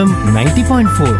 ninety point four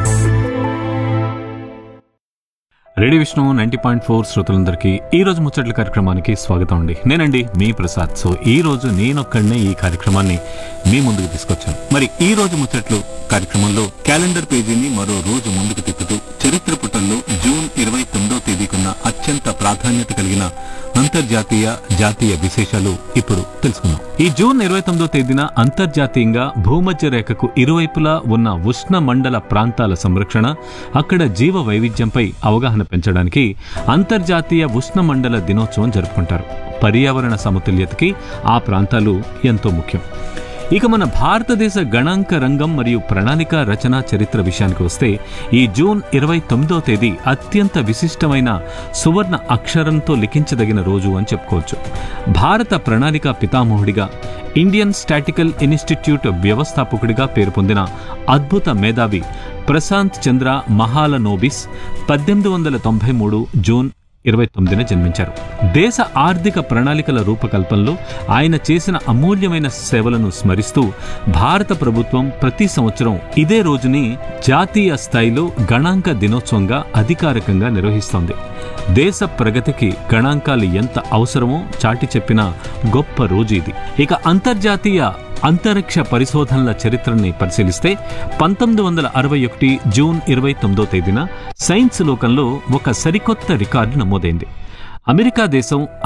radio Vishnu ninety point four శ్రోతలందరికీ ఈ రోజు ముచ్చట్ల కార్యక్రమానికి స్వాగతం అండి నేనండి మీ ప్రసాద్ సో ఈ రోజు నేనొక్కడనే ఈ కార్యక్రమాన్ని మీ ముందుకు తీసుకొచ్చాను మరి ఈ రోజు ముచ్చట్లు కార్యక్రమంలో క్యాలెండర్ పేజీని మరో రోజు ముందుకు తిప్పుతూ చరిత్ర పుటల్లో జూన్ ఇరవై తొమ్మిదో తేదీకున్న అత్యంత ప్రాధాన్యత కలిగిన అంతర్జాతీయ జాతీయ విశేషాలు ఇప్పుడు తెలుసుకుందాం ఈ జూన్ ఇరవై తొమ్మిదో తేదీన అంతర్జాతీయంగా భూమధ్య రేఖకు ఇరువైపులా ఉన్న ఉష్ణ మండల ప్రాంతాల సంరక్షణ అక్కడ జీవ వైవిధ్యంపై అవగాహన పెంచడానికి అంతర్జాతీయ ఉష్ణ మండల దినోత్సవం జరుపుకుంటారు పర్యావరణ సమతుల్యతకి ఆ ప్రాంతాలు ఎంతో ముఖ్యం ఇక మన భారతదేశ గణాంక రంగం మరియు ప్రణాళిక రచన చరిత్ర విషయానికి వస్తే ఈ జూన్ ఇరవై తొమ్మిదో తేదీ అత్యంత విశిష్టమైన సువర్ణ అక్షరంతో లిఖించదగిన రోజు అని చెప్పుకోవచ్చు భారత ప్రణాళిక పితామహుడిగా ఇండియన్ స్టాటికల్ ఇన్స్టిట్యూట్ వ్యవస్థాపకుడిగా పేరు పొందిన అద్భుత మేధావి ప్రశాంత్ చంద్ర మహాలనోబిస్ పద్దెనిమిది వందల తొంభై మూడు జూన్ ఇరవై తొమ్మిదిన జన్మించారు దేశ ఆర్థిక ప్రణాళికల రూపకల్పనలో ఆయన చేసిన అమూల్యమైన సేవలను స్మరిస్తూ భారత ప్రభుత్వం ప్రతి సంవత్సరం ఇదే రోజుని జాతీయ స్థాయిలో గణాంక దినోత్సవంగా అధికారికంగా నిర్వహిస్తోంది దేశ ప్రగతికి గణాంకాలు ఎంత అవసరమో చాటి చెప్పిన గొప్ప రోజు ఇది ఇక అంతర్జాతీయ అంతరిక్ష పరిశోధనల చరిత్రని పరిశీలిస్తే పంతొమ్మిది వందల అరవై ఒకటి జూన్ ఇరవై తొమ్మిదో తేదీన సైన్స్ లోకంలో ఒక సరికొత్త రికార్డు నమోదైంది అమెరికా దేశం